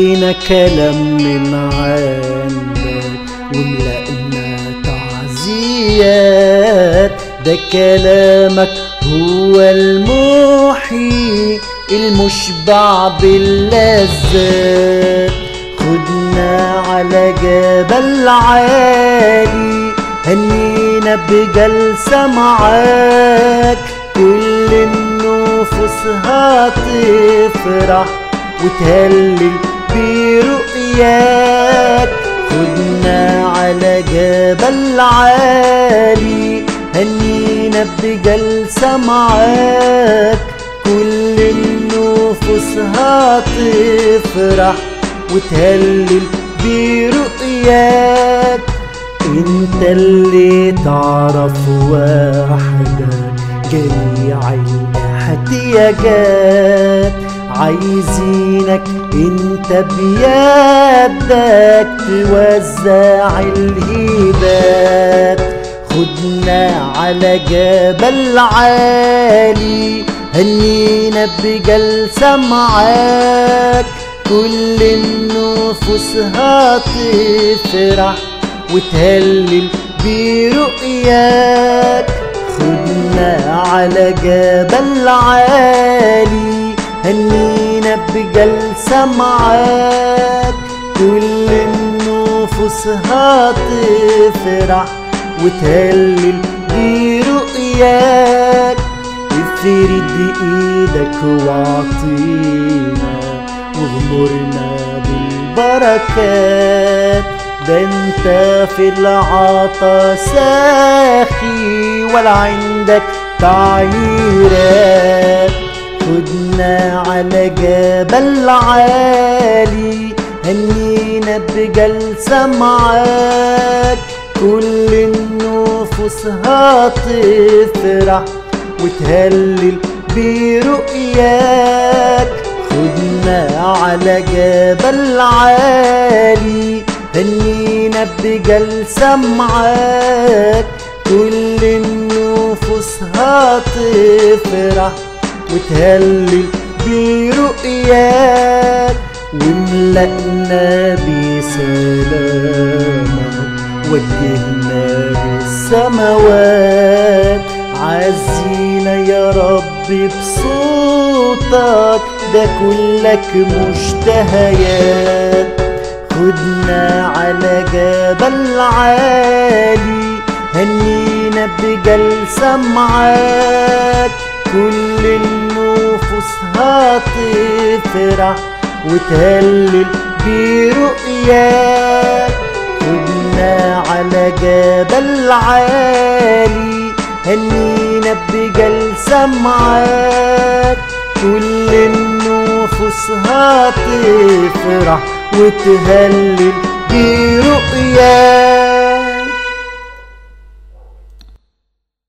لينا كلام من عندك وملأنا تعزيات ده كلامك هو المحيي المشبع باللذات خدنا على جبل عالي هنينا بجلسة معاك كل النفوس هتفرح وتهلل برؤياك خدنا على جبل عالي هنينا بجلسة معاك كل النفوس هتفرح وتهلل برؤياك انت اللي تعرف وحدك جميع الاحتياجات عايزينك انت بيدك توزع الهبات خدنا على جبل عالي هنينا بجلسة معاك كل النفوس هتفرح وتهلل برؤياك خدنا على جبل عالي هنينا بجلسة معاك كل النفوس هتفرح وتهلل برؤياك افرد ايدك واعطينا واغمرنا بالبركات ده انت في العطا ساخي ولا عندك تعييرات خدنا على جبل عالي هنينا بجلسة معاك كل النفوس هتفرح وتهلل برؤياك خدنا على جبل عالي هنينا بجلسة معاك كل النفوس هتفرح وتهلل برؤياك وملأنا بسلامك وجهنا للسماوات عزينا يا رب بصوتك ده كلك مشتهيات خدنا على جبل عالي هنينا بجلسة معاك كل النفوس هتفرح وتهلل برؤياك خدنا على جبل عالي هنينا بجلسة معاك كل النفوس هتفرح وتهلل برؤياك